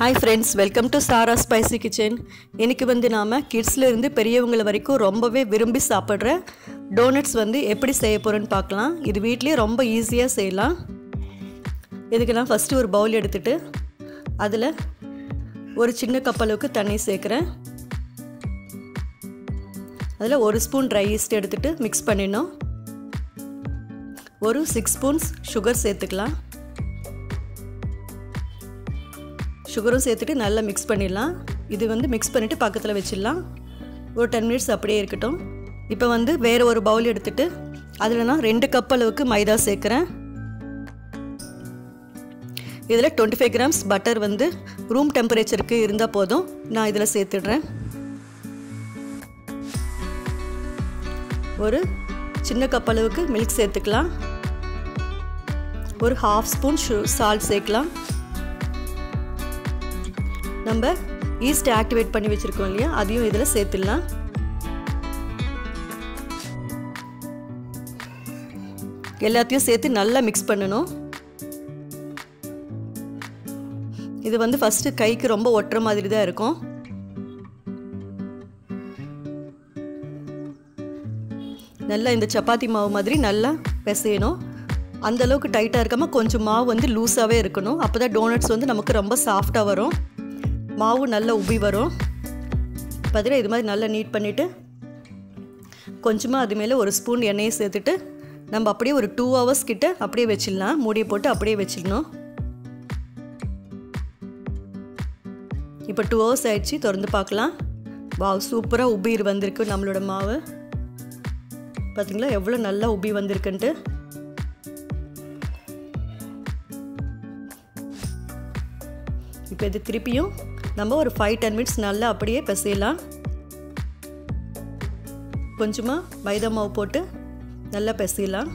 hi friends welcome to Sara spicy kitchen இன்னைக்கு வந்து நாம் கிட்ஸ்ல இருந்து பெரியவங்கள வரைக்கும் ரொம்பவே விரும்பி சாப்பிட்ற டோனட்ஸ் வந்து எப்படி செய்ய போகிறோன்னு பார்க்கலாம் இது வீட்லேயே ரொம்ப ஈஸியாக செய்யலாம் இதுக்கு நான் ஃபஸ்ட்டு ஒரு பவுல் எடுத்துட்டு அதில் ஒரு சின்ன கப் அளவுக்கு தண்ணி சேர்க்குறேன் அதில் ஒரு ஸ்பூன் ட்ரை ஈஸ்ட் எடுத்துகிட்டு மிக்ஸ் பண்ணிடணும் ஒரு சிக்ஸ் ஸ்பூன்ஸ் சுகர் சேர்த்துக்கலாம் சுகரும் சேர்த்துட்டு நல்லா மிக்ஸ் பண்ணிடலாம் இது வந்து மிக்ஸ் பண்ணிவிட்டு பக்கத்தில் வச்சிடலாம் ஒரு டென் மினிட்ஸ் அப்படியே இருக்கட்டும் இப்போ வந்து வேறு ஒரு பவுல் எடுத்துகிட்டு அதில் நான் ரெண்டு கப் அளவுக்கு மைதா சேர்க்குறேன் இதில் டுவெண்ட்டி ஃபைவ் கிராம்ஸ் பட்டர் வந்து ரூம் டெம்பரேச்சருக்கு இருந்தால் போதும் நான் இதில் சேர்த்துடுறேன் ஒரு சின்ன கப் அளவுக்கு மில்க் சேர்த்துக்கலாம் ஒரு ஹாஃப் ஸ்பூன் ஷு சால்ட் சேர்க்கலாம் நம்ம ஈஸ்ட் ஆக்டிவேட் பண்ணி வச்சுருக்கோம் இல்லையா அதையும் இதில் சேர்த்துடலாம் எல்லாத்தையும் சேர்த்து நல்லா மிக்ஸ் பண்ணணும் இது வந்து ஃபஸ்ட்டு கைக்கு ரொம்ப ஒட்டுற மாதிரி தான் இருக்கும் நல்லா இந்த சப்பாத்தி மாவு மாதிரி நல்லா பிசையணும் அந்த அளவுக்கு டைட்டாக இருக்காமல் கொஞ்சம் மாவு வந்து லூஸாகவே இருக்கணும் அப்போ தான் டோனட்ஸ் வந்து நமக்கு ரொம்ப சாஃப்டாக வரும் மாவு நல்லா உப்பி வரும் பார்த்தீங்கன்னா இது மாதிரி நல்லா நீட் பண்ணிவிட்டு கொஞ்சமாக அது மேலே ஒரு ஸ்பூன் எண்ணெயை சேர்த்துட்டு நம்ம அப்படியே ஒரு டூ ஹவர்ஸ் கிட்ட அப்படியே வச்சிடலாம் மூடியை போட்டு அப்படியே வச்சிடணும் இப்போ டூ ஹவர்ஸ் ஆயிடுச்சு திறந்து பார்க்கலாம் வாவ் சூப்பராக உப்பி வந்திருக்கு நம்மளோட மாவு பார்த்தீங்களா எவ்வளோ நல்லா உப்பி வந்திருக்குன்ட்டு இப்போ இது திருப்பியும் நம்ம ஒரு ஃபைவ் டென் மினிட்ஸ் நல்லா அப்படியே பிசையலாம் கொஞ்சமாக மைதா மாவு போட்டு நல்லா பிசையலாம்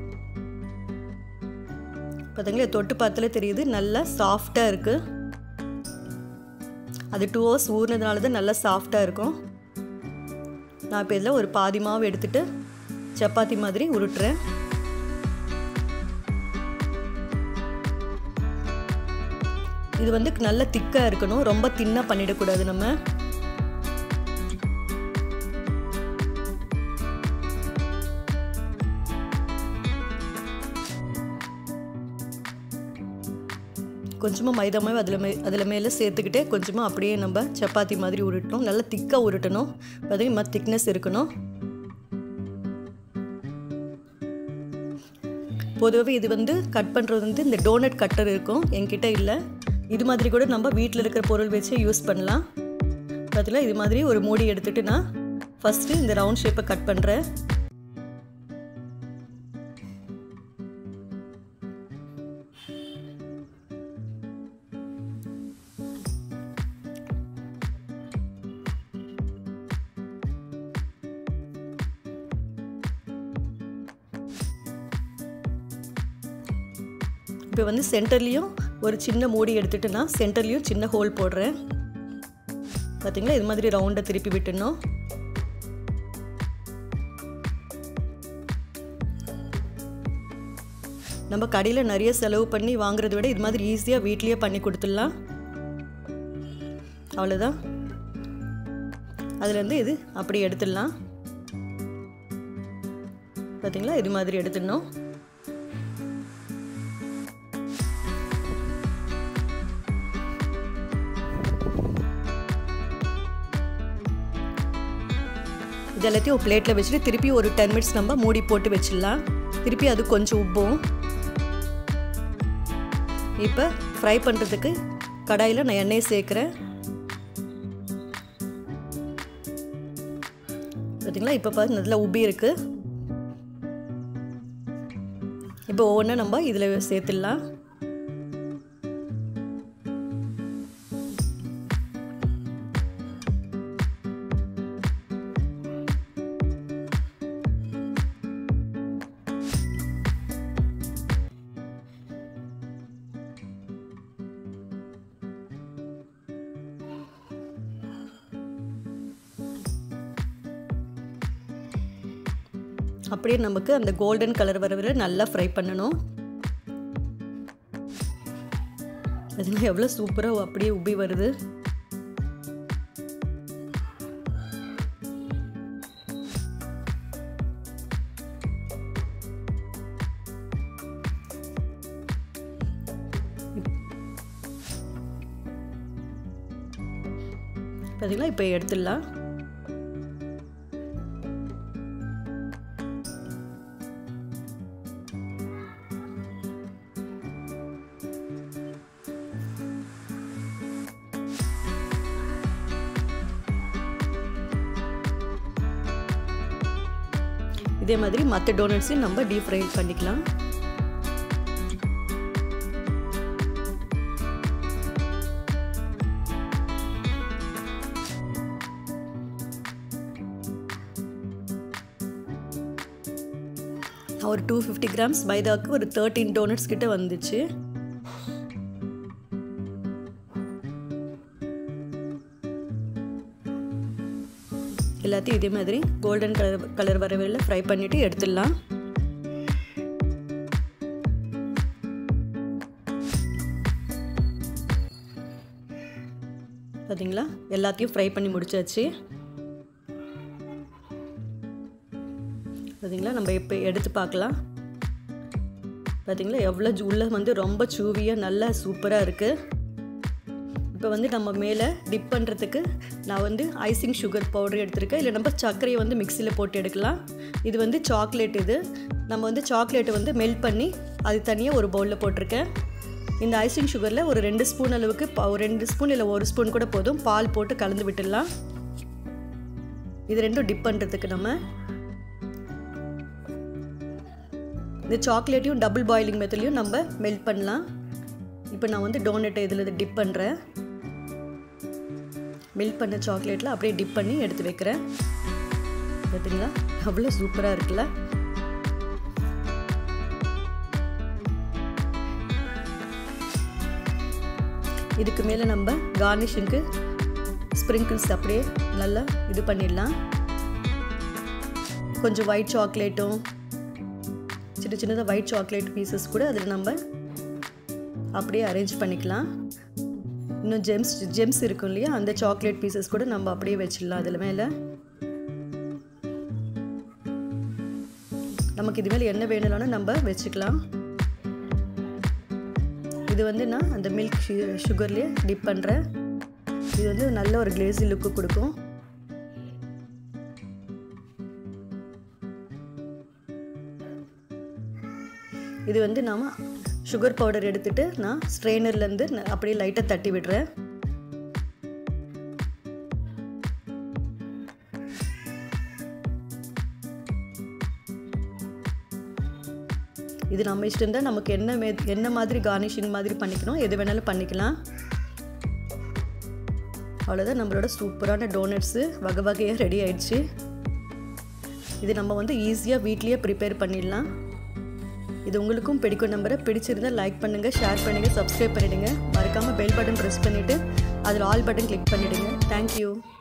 பார்த்தீங்களா தொட்டு பார்த்தாலே தெரியுது நல்லா சாஃப்டாக இருக்குது அது டூ ஹவர்ஸ் ஊறினதுனால தான் நல்லா சாஃப்டாக இருக்கும் நான் இப்போ இதில் ஒரு பாதி மாவு எடுத்துகிட்டு சப்பாத்தி மாதிரி உருட்டுறேன் இது வந்து நல்ல திக்காக இருக்கணும் ரொம்ப தின்னாக பண்ணிடக்கூடாது நம்ம கொஞ்சமாக மைதா மாவு அதில் மே அதில் மேலே சேர்த்துக்கிட்டே கொஞ்சமாக அப்படியே நம்ம சப்பாத்தி மாதிரி உருட்டணும் நல்லா திக்காக உருட்டணும் பார்த்தீங்கன்னா திக்னஸ் இருக்கணும் பொதுவாகவே இது வந்து கட் பண்ணுறது வந்து இந்த டோனட் கட்டர் இருக்கும் என்கிட்ட இல்லை இது மாதிரி கூட நம்ம வீட்டில் இருக்கிற பொருள் வச்சு யூஸ் பண்ணலாம் பார்த்தீங்களா இது மாதிரி ஒரு மூடி எடுத்துகிட்டு நான் ஃபஸ்ட்டு இந்த ரவுண்ட் ஷேப்பை கட் பண்ணுறேன் இப்போ வந்து சென்டர்லேயும் ஒரு சின்ன மூடி எடுத்துகிட்டு நான் சென்டர்லேயும் சின்ன ஹோல் போடுறேன் பார்த்தீங்களா இது மாதிரி ரவுண்டை திருப்பி விட்டுணும் நம்ம கடையில் நிறைய செலவு பண்ணி வாங்குறத விட இது மாதிரி ஈஸியாக வீட்லேயே பண்ணி கொடுத்துடலாம் அவ்வளோதான் அதுலேருந்து இது அப்படி எடுத்துடலாம் பார்த்தீங்களா இது மாதிரி எடுத்துடணும் இது எல்லாத்தையும் ஒரு பிளேட்டில் வச்சுட்டு திருப்பி ஒரு டென் மினிட்ஸ் நம்ம மூடி போட்டு வச்சிடலாம் திருப்பி அது கொஞ்சம் உப்பும் இப்போ ஃப்ரை பண்ணுறதுக்கு கடாயில் நான் எண்ணெய் சேர்க்குறேன் பார்த்தீங்களா இப்போ பார்த்து நல்லா உப்பி இருக்குது இப்போ ஒவ்வொன்றா நம்ம இதில் சேர்த்துடலாம் அப்படியே நமக்கு அந்த கோல்டன் கலர் வர வரை நல்லா ஃப்ரை பண்ணணும் அதெல்லாம் எவ்வளோ சூப்பராக அப்படியே உப்பி வருது பார்த்தீங்களா இப்போ எடுத்துடலாம் இதே மாதிரி மற்ற டோனட்ஸையும் நம்ம டீப் ஃப்ரை பண்ணிக்கலாம் ஒரு டூ ஃபிஃப்டி கிராம்ஸ் மைதாவுக்கு ஒரு தேர்ட்டீன் டோனட்ஸ் கிட்ட வந்துச்சு எல்லாத்தையும் இதே மாதிரி கோல்டன் கலர் கலர் வர வரையில் ஃப்ரை பண்ணிவிட்டு எடுத்துடலாம் பார்த்தீங்களா எல்லாத்தையும் ஃப்ரை பண்ணி முடிச்சாச்சு பார்த்தீங்களா நம்ம இப்போ எடுத்து பார்க்கலாம் பார்த்தீங்களா எவ்வளோ உள்ளே வந்து ரொம்ப சூவியாக நல்லா சூப்பராக இருக்குது இப்போ வந்து நம்ம மேலே டிப் பண்ணுறதுக்கு நான் வந்து ஐசிங் சுகர் பவுடர் எடுத்திருக்கேன் இல்லை நம்ம சர்க்கரையை வந்து மிக்சியில் போட்டு எடுக்கலாம் இது வந்து சாக்லேட் இது நம்ம வந்து சாக்லேட்டை வந்து மெல்ட் பண்ணி அது தனியாக ஒரு பவுலில் போட்டிருக்கேன் இந்த ஐசிங் சுகரில் ஒரு ரெண்டு ஸ்பூன் அளவுக்கு ஒரு ரெண்டு ஸ்பூன் இல்லை ஒரு ஸ்பூன் கூட போதும் பால் போட்டு கலந்து விட்டுடலாம் இது ரெண்டும் டிப் பண்ணுறதுக்கு நம்ம இந்த சாக்லேட்டையும் டபுள் பாயிலிங் மெத்தட்லையும் நம்ம மெல்ட் பண்ணலாம் இப்போ நான் வந்து டோனட்டை இதில் டிப் பண்ணுறேன் மெல்ட் பண்ண சாக்லேட்டில் அப்படியே டிப் பண்ணி எடுத்து வைக்கிறேன் பார்த்தீங்களா அவ்வளோ சூப்பராக இருக்குல்ல இதுக்கு மேலே நம்ம கார்னிஷிங்க்கு ஸ்ப்ரிங்கிள்ஸ் அப்படியே நல்லா இது பண்ணிடலாம் கொஞ்சம் ஒயிட் சாக்லேட்டும் சின்ன சின்னதாக ஒயிட் சாக்லேட் பீசஸ் கூட அதில் நம்ம அப்படியே அரேஞ்ச் பண்ணிக்கலாம் இன்னும் ஜெம்ஸ் ஜெம்ஸ் இருக்கும் இல்லையா அந்த சாக்லேட் பீசஸ் கூட நம்ம அப்படியே வச்சிடலாம் அதில் மேலே நமக்கு இது மேலே என்ன வேணும்னாலும் நம்ம வச்சுக்கலாம் இது வந்து நான் அந்த மில்க் சுகர்லேயே டிப் பண்ணுறேன் இது வந்து நல்ல ஒரு கிளேசி லுக்கு கொடுக்கும் இது வந்து நாம் சுகர் பவுடர் எடுத்துகிட்டு நான் ஸ்ட்ரெயினர்லேருந்து அப்படியே லைட்டாக தட்டி விடுறேன் இது நம்ம இஷ்டம் தான் நமக்கு என்ன மே என்ன மாதிரி கார்னிஷிங் மாதிரி பண்ணிக்கணும் எது வேணாலும் பண்ணிக்கலாம் அவ்வளோதான் நம்மளோட சூப்பரான டோனட்ஸு வகை வகையாக ரெடி ஆயிடுச்சு இது நம்ம வந்து ஈஸியாக வீட்லேயே ப்ரிப்பேர் பண்ணிடலாம் இது உங்களுக்கும் பிடிக்கும் நம்பரை பிடிச்சிருந்தால் லைக் பண்ணுங்கள் ஷேர் பண்ணுங்கள் சப்ஸ்கிரைப் பண்ணிவிடுங்க மறக்காமல் பெல் பட்டன் ப்ரெஸ் பண்ணிவிட்டு அதில் ஆல் பட்டன் கிளிக் பண்ணிவிடுங்க தேங்க்யூ